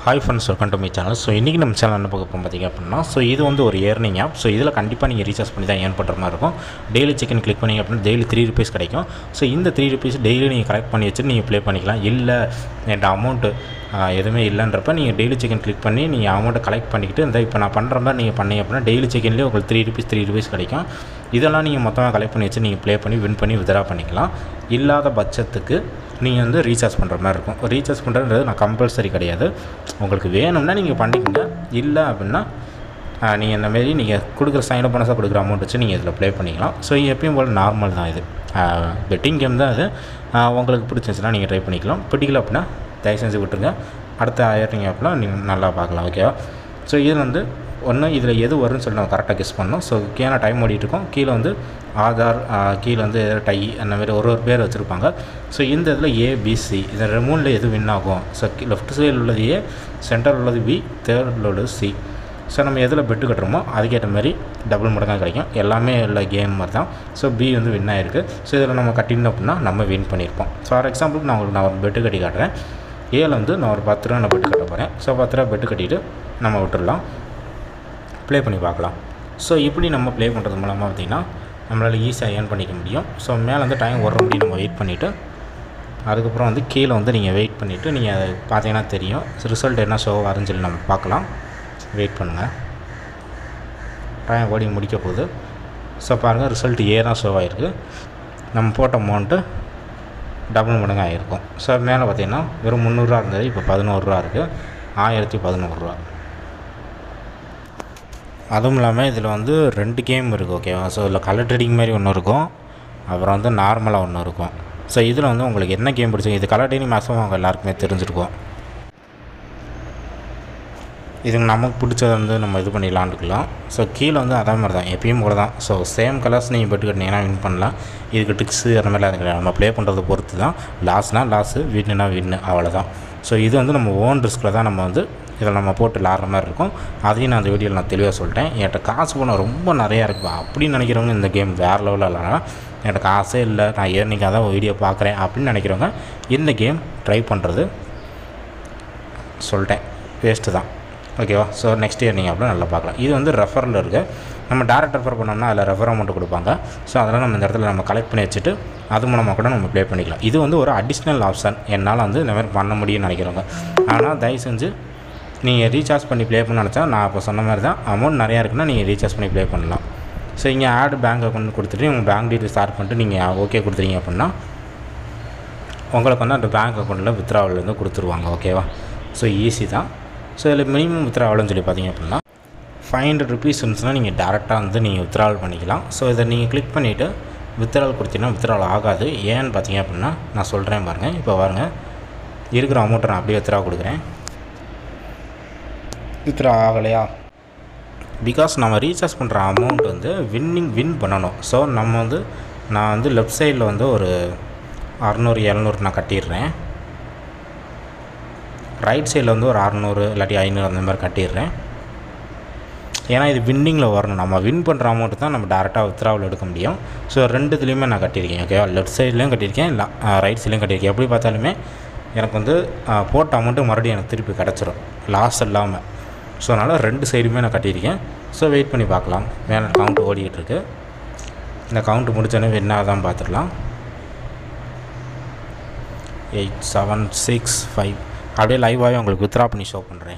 Hi friends welcome to my channel so இன்றைக்கி நம்ம channel என்ன பார்க்க போகிறோம் பார்த்தீங்க அப்படின்னா ஸோ இது வந்து ஒரு ஏர்னிங் ஆப் ஸோ இதில் கண்டிப்பாக நீங்கள் ரீசார்ஜ் பண்ணி தான் ஏர்ன் பண்ணுற மாதிரி இருக்கும் டெய்லி சிக்கன் கிளிக் பண்ணிங்க அப்படின்னா டெய்லி த்ரீ ருபீஸ் கிடைக்கும் ஸோ இந்த த்ரீ ருபீஸ் டெய்லி நீங்கள் கலெக்ட் பண்ணி வச்சு நீங்கள் ப்ளே பண்ணிக்கலாம் இல்லை என்கிட்ட அமௌண்ட்டு எதுவுமே இல்லைன்றப்ப நீங்கள் டெய்லி சிக்கன் கிளிக் பண்ணி நீங்கள் அமௌண்ட்டை கலெக்ட் பண்ணிக்கிட்டு இந்த இப்போ நான் பண்ணுற மாதிரி நீங்கள் பண்ணீங்க அப்படின்னா டெய்லி சிக்கன்லேயே உங்களுக்கு த்ரீ ருபீஸ் த்ரீ ருபீஸ் கிடைக்கும் இதெல்லாம் நீங்கள் மொத்தமாக கலெக்ட் பண்ணி வச்சு நீங்கள் ப்ளே பண்ணி வின் பண்ணி வித்ரா பண்ணிக்கலாம் இல்லாத பட்சத்துக்கு நீங்கள் வந்து ரீசார்ஜ் பண்ணுற மாதிரி இருக்கும் ரீசார்ஜ் பண்ணுறது நான் கம்பல்சரி கிடையாது உங்களுக்கு வேணும்னா நீங்கள் பண்ணிக்கோங்க இல்லை அப்படின்னா நீங்கள் இந்த மாரி நீங்கள் கொடுக்குற சைன் அப் பண்ணஸாக கொடுக்குற அமௌண்ட் வச்சு நீங்கள் இதில் ப்ளே பண்ணிக்கலாம் ஸோ எப்பயும் போல் நார்மல் தான் இது பெட்டிங் கேம் தான் இது ஆஹ் உங்களுக்கு பிடிச்சிருந்துச்சுன்னா நீங்கள் ட்ரை பண்ணிக்கலாம் பிடிக்கல அப்படின்னா தயவு செஞ்சு விட்டுருங்க அடுத்த ஏர்னிங் ஆப்லாம் நீங்கள் நல்லா பார்க்கலாம் ஓகேவா ஸோ இது வந்து ஒன்று இதில் எது வரும்னு சொல்லி நம்ம கரெக்டாக கெஸ் பண்ணோம் ஸோ கேன டைம் ஓடிட்டு இருக்கோம் கீழே வந்து ஆதார் ஆஹ் கீழே வந்து ஏதோ டை அந்த மாதிரி ஒரு ஒரு பேர் வச்சுருப்பாங்க ஸோ இந்த இதில் ஏபிசி இந்த மூணில் எது வின் ஆகும் ஸோ லெஃப்ட் சைடில் உள்ளது ஏ சென்டரில் உள்ளது பி தேர்டில் உள்ளது சி ஸோ நம்ம எதில் பெட்டு கட்டுறோமோ அதுக்கேற்ற மாதிரி டபுள் மடங்காக கிடைக்கும் எல்லாமே இல்லை கேம் மாதிரி தான் ஸோ பி வந்து வின் ஆகிருக்கு ஸோ இதில் நம்ம கட்டினோம் அப்படின்னா நம்ம வின் பண்ணியிருப்போம் ஸோ ஃபார் எக்ஸாம்பிளுக்கு நான் உங்களுக்கு நான் ஒரு பெட்டு கட்டி காட்டுறேன் ஏல வந்து நான் ஒரு பத்து ரூபா நான் பெட்டு கட்ட போகிறேன் ஸோ பத்து ரூபா பெட்டு கட்டிட்டு நம்ம விட்டுடலாம் ப்ளே பண்ணி பார்க்கலாம் ஸோ இப்படி நம்ம ப்ளே பண்ணுறது மூலமாக பார்த்திங்கன்னா நம்மளால் ஈஸியாக ஏர்ன் பண்ணிக்க முடியும் ஸோ மேலே வந்து டைம் ஒரு முடி நம்ம வெயிட் பண்ணிவிட்டு அதுக்கப்புறம் வந்து கீழே வந்து நீங்கள் வெயிட் பண்ணிவிட்டு நீங்கள் அதை பார்த்தீங்கன்னா தெரியும் ரிசல்ட் என்ன ஷோ வரும்னு சொல்லி நம்ம பார்க்கலாம் வெயிட் பண்ணுங்கள் டைம் ஓடி முடிக்க போகுது ஸோ பாருங்கள் ரிசல்ட் ஏ தான் ஷோ ஆகிருக்கு நம்ம போட்ட அமௌண்ட்டு டபுள் மடங்கு ஆகிருக்கும் ஸோ மேலே பார்த்தீங்கன்னா வெறும் முந்நூறுரூவா இருந்தது இப்போ பதினோருவா இருக்குது ஆயிரத்தி பதினோருவா அதுவும் இல்லாமல் இதில் வந்து ரெண்டு கேம் இருக்குது ஓகேவா ஸோ இதில் கலர் ட்ரேடிங் மாதிரி ஒன்று இருக்கும் அப்புறம் வந்து நார்மலாக ஒன்று இருக்கும் ஸோ இதில் வந்து உங்களுக்கு என்ன கேம் பிடிச்சிருக்கு இது கலர் ட்ரேடிங் மேக்ஸிமம் அவங்க எல்லாருக்குமே தெரிஞ்சிருக்கும் இதுக்கு நமக்கு பிடிச்சத வந்து நம்ம இது பண்ணி விளாண்டுக்கலாம் ஸோ கீழே வந்து அதே மாதிரி தான் எப்பயும் கூட தான் ஸோ சேம் கலர்ஸ் நீங்கள் பெட்டு கட்டினீங்கன்னா வின் பண்ணலாம் இதுக்கு ட்ரிக்ஸு அந்த மாதிரிலாம் அது கிடையாது நம்ம ப்ளே பண்ணுறத பொறுத்து தான் லாஸ்னால் லாஸு வின்னுனா வின்னு அவ்வளோதான் ஸோ இது வந்து நம்ம ஓன் ரிஸ்கில் தான் நம்ம வந்து இதில் நம்ம போட்டு விளாட்ற மாதிரி இருக்கும் அதையும் நான் அந்த வீடியோவில் நான் தெளிவாக சொல்லிட்டேன் என்கிட்ட காசு பணம் ரொம்ப நிறையா இருக்குது அப்படின்னு நினைக்கிறவங்க இந்த கேம் வேறு லெவலில் விளாடலாம் என்கிட்ட காசே இல்லை நான் ஏர்னிக்காக தான் வீடியோ பார்க்குறேன் அப்படின்னு நினைக்கிறவங்க இந்த கேம் ட்ரை பண்ணுறது சொல்லிட்டேன் வேஸ்ட்டு தான் ஓகேவா ஸோ நெக்ஸ்ட் இயர் நீங்கள் அப்படியே நல்லா பார்க்கலாம் இது வந்து ரெஃபரில் இருக்குது நம்ம டேரக்ட் ரெஃபர் பண்ணோம்னா அதில் ரெஃபர் அமௌண்ட் கொடுப்பாங்க ஸோ அதெல்லாம் நம்ம இந்த இடத்துல நம்ம கலெக்ட் பண்ணி வச்சுட்டு அது மூலமாக கூட நம்ம ப்ளே பண்ணிக்கலாம் இது வந்து ஒரு அடிஷ்னல் ஆப்ஷன் என்னால் வந்து இந்த மாதிரி பண்ண முடியும்னு நினைக்கிறவங்க ஆனால் தயவு செஞ்சு நீங்கள் ரீசார்ஜ் பண்ணி ப்ளே பண்ண நினச்சா நான் இப்போ சொன்ன மாதிரி தான் அமௌண்ட் நிறையா இருக்குன்னா நீங்கள் ரீசார்ஜ் பண்ணி ப்ளே பண்ணலாம் ஸோ இங்கே ஆட் பேங்க் அக்கௌண்ட் கொடுத்துட்டு உங்கள் பேங்க் டீட்டெயில் ஸ்டார்ட் பண்ணிட்டு நீங்கள் ஓகே கொடுத்துறீங்க அப்படின்னா உங்களுக்கு வந்து அந்த பேங்க் அக்கௌண்ட்டில் வித்ராவல் வந்து கொடுத்துருவாங்க ஓகேவா ஸோ ஈஸி தான் ஸோ இதில் மினிமம் வித்ராவல்னு சொல்லி பார்த்தீங்க அப்படின்னா ஃபைவ் ஹண்ட்ரட் ருபீஸ் இருந்துச்சுன்னா நீங்கள் டேரெக்டாக வந்து நீங்கள் வித்ராவல் பண்ணிக்கலாம் ஸோ இதை நீங்கள் கிளிக் பண்ணிவிட்டு வித்ராவல் கொடுத்தீங்கன்னா வித்ராவல் ஆகாது ஏன்னு பார்த்தீங்க அப்படின்னா நான் சொல்கிறேன் பாருங்கள் இப்போ பாருங்கள் இருக்கிற அமௌண்ட்டை நான் அப்படியே வித்ரா கொடுக்குறேன் வித்ரா ஆகலையா பிகாஸ் நம்ம ரீசார்ஜ் பண்ணுற அமௌண்ட் வந்து வின்னிங் வின் பண்ணணும் ஸோ நம்ம வந்து நான் வந்து லெஃப்ட் சைடில் வந்து ஒரு அறநூறு எழுநூறு நான் கட்டிடுறேன் ரைட் சைடில் வந்து ஒரு அறநூறு இல்லாட்டி ஐநூறு அந்த மாதிரி கட்டிடுறேன் ஏன்னா இது வின்னிங்கில் வரணும் நம்ம வின் பண்ணுற அமௌண்ட்டு தான் நம்ம டேரெக்டாக வித்ராவில் எடுக்க முடியும் ஸோ ரெண்டுத்துலேயுமே நான் கட்டியிருக்கேன் ஓகேவா லெஃப்ட் சைட்லேயும் கட்டியிருக்கேன் இல்லை ரைட் சைட்லேயும் கட்டியிருக்கேன் எப்படி பார்த்தாலுமே எனக்கு வந்து ஆஹ், போட்ட அமௌண்ட்டு மறுபடியும் எனக்கு திருப்பி கிடச்சிரும் லாஸ் இல்லாமல் ஸோ அதனால் ரெண்டு சைடுமே நான் கட்டியிருக்கேன் ஸோ வெயிட் பண்ணி பார்க்கலாம் மேலே கவுண்ட் ஓடிக்கிட்டு இருக்கு இந்த கவுண்ட் முடிச்சோடனே என்ன தான் பார்த்துடலாம் எயிட் செவன் சிக்ஸ் ஃபைவ் அப்படியே லைவாகவே உங்களுக்கு வித்ரா பண்ணி ஷோ பண்ணுறேன்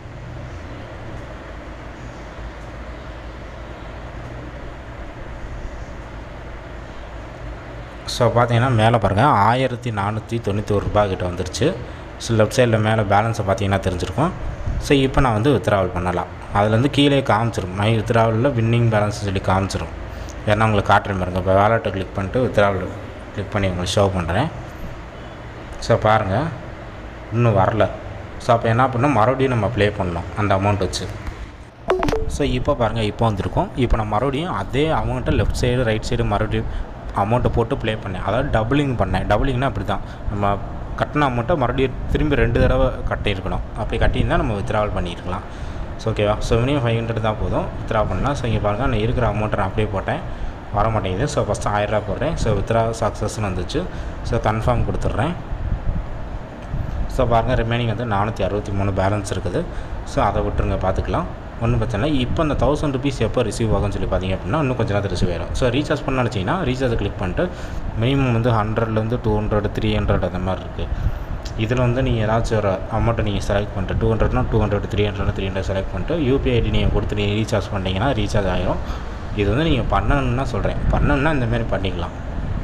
ஸோ பார்த்தீங்கன்னா மேலே பாருங்கள் ஆயிரத்தி நானூற்றி தொண்ணூற்றி ரூபா கிட்ட வந்துருச்சு ஸோ லெஃப்ட் சைடில் மேலே பேலன்ஸை பார்த்தீங்கன்னா தெரிஞ்சிருக்கும் ஸோ இப்போ நான் வந்து வித்ராவல் பண்ணலாம் அதுலேருந்து கீழே காமிச்சிரும் மை வித்ராவலில் வின்னிங் பேலன்ஸ் சொல்லி காமிச்சிரும் ஏன்னா உங்களுக்கு காட்டுறேன் பாருங்க இப்போ வேலெட்டை கிளிக் பண்ணிட்டு வித்ராவல் கிளிக் பண்ணி உங்களுக்கு ஷோ பண்ணுறேன் ஸோ பாருங்கள் இன்னும் வரல ஸோ அப்போ என்ன பண்ணணும் மறுபடியும் நம்ம ப்ளே பண்ணணும் அந்த அமௌண்ட் வச்சு ஸோ இப்போ பாருங்கள் இப்போ வந்திருக்கோம் இப்போ நான் மறுபடியும் அதே அமௌண்ட்டை லெஃப்ட் சைடு ரைட் சைடு மறுபடியும் அமௌண்ட்டை போட்டு ப்ளே பண்ணேன் அதாவது டபுளிங் பண்ணேன் டபுளிங்னா அப்படி தான் நம்ம கட்டின அமௌண்ட்டை மறுபடியும் திரும்பி ரெண்டு தடவை கட்டியிருக்கணும் அப்படி கட்டியிருந்தா நம்ம வித்ராவல் பண்ணியிருக்கலாம் ஸோ ஓகேவா ஸோ மினிமம் ஃபைவ் ஹண்ட்ரட் தான் போதும் வித்ரா பண்ணலாம் ஸோ இங்கே பாருங்கள் நான் இருக்கிற அமௌண்ட்டை நான் அப்படியே போட்டேன் வர மாட்டேங்குது ஸோ ஃபஸ்ட்டு ஆயிரரூவா போடுறேன் ஸோ வித்ரா சக்ஸஸ்னு வந்துச்சு ஸோ கன்ஃபார்ம் கொடுத்துட்றேன் ஸோ ஸோ பாருங்கள் ரிமைனிங் வந்து நானூற்றி அறுபத்தி மூணு பேலன்ஸ் இருக்குது ஸோ அதை விட்டுருங்க பார்த்துக்கலாம் ஒன்றும் பிரச்சனை இல்லை இப்போ அந்த தௌசண்ட் ருபீஸ் எப்போ ரிசீவ் ஆகும்னு சொல்லி பார்த்தீங்க அப்படின்னா இன்னும் கொஞ்சம் நேரத்தில் ரிசீவ் ஆயிடும் ஸோ ரீசார்ஜ் பண்ண நினச்சிங்கன்னா ரீசார்ஜை கிளிக் பண்ணிட்டு மினிமம் வந்து ஹண்ட்ரட்லேருந்து டூ ஹண்ட்ரட் த்ரீ ஹண்ட்ரட் அந்த மாதிரி இருக்குது இதில் வந்து நீங்கள் ஏதாச்சும் ஒரு அமௌண்ட்டை நீங்கள் செலக்ட் பண்ணிட்டு டூ ஹண்ட்ரட்னா two hundred three hundred three hundred select பண்ணிட்டு யூபிஐ ஐடி நீங்கள் கொடுத்து நீங்கள் ரீசார்ஜ் பண்ணிட்டீங்கன்னா ரீசார்ஜ் ஆகிரும் இது வந்து நீங்கள் பண்ணணும்னா சொல்கிறேன் பண்ணணும்னா இந்தமாரி பண்ணிக்கலாம்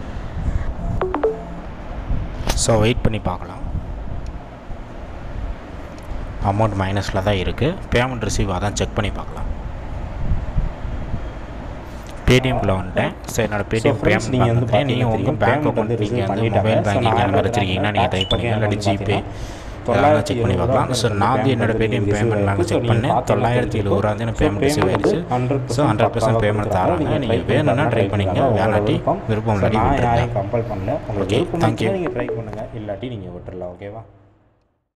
ஸோ வெயிட் பண்ணி பார்க்கலாம் அமௌண்ட் மைனஸில் தான் இருக்குது பேமெண்ட் ரிசீவ் அதான் செக் பண்ணி பார்க்கலாம் பேடிஎம்குள்ளே வந்துட்டேன் ஸோ என்னோட பேடிஎம் friends, பேமெண்ட் நீங்க வந்து நீங்கள் நீங்கள் உங்கள் பார்த்தீங்கன்னா பேங்க் payment அக்கௌண்ட் வந்து நீங்கள் receive வந்து பண்ணிட்டாங்க. மொபைல் So, பேங்கிங் நான் அந்த மாதிரி order வச்சுருக்கீங்கன்னா நீங்கள் டைப் பண்ணுங்க இல்லாட்டி ஜிபே அதெல்லாம் செக் பண்ணி பார்க்கலாம் ஸோ நான் வந்து என்னோட பேடிஎம் பேமெண்ட் நாங்கள் செக் பண்ணேன் தொள்ளாயிரத்தி எழுபது ரூபா வந்து எனக்கு பேமெண்ட் ரிசீவ் ஆயிடுச்சு ஸோ ஹண்ட்ரட் பர்சன்ட் பேமெண்ட் தராங்க நீங்கள் வேணும்னா ட்ரை பண்ணிங்க வேணாட்டி விருப்பம் இல்லாட்டி விட்டுருங்க கம்பல் பண்ணல உங்களுக்கு Okay, விருப்பம் thank you. நீங்கள் ட்ரை பண்ணுங்கள் இல்லாட்டி நீங்கள் விட்டுறலாம் ஓகேவா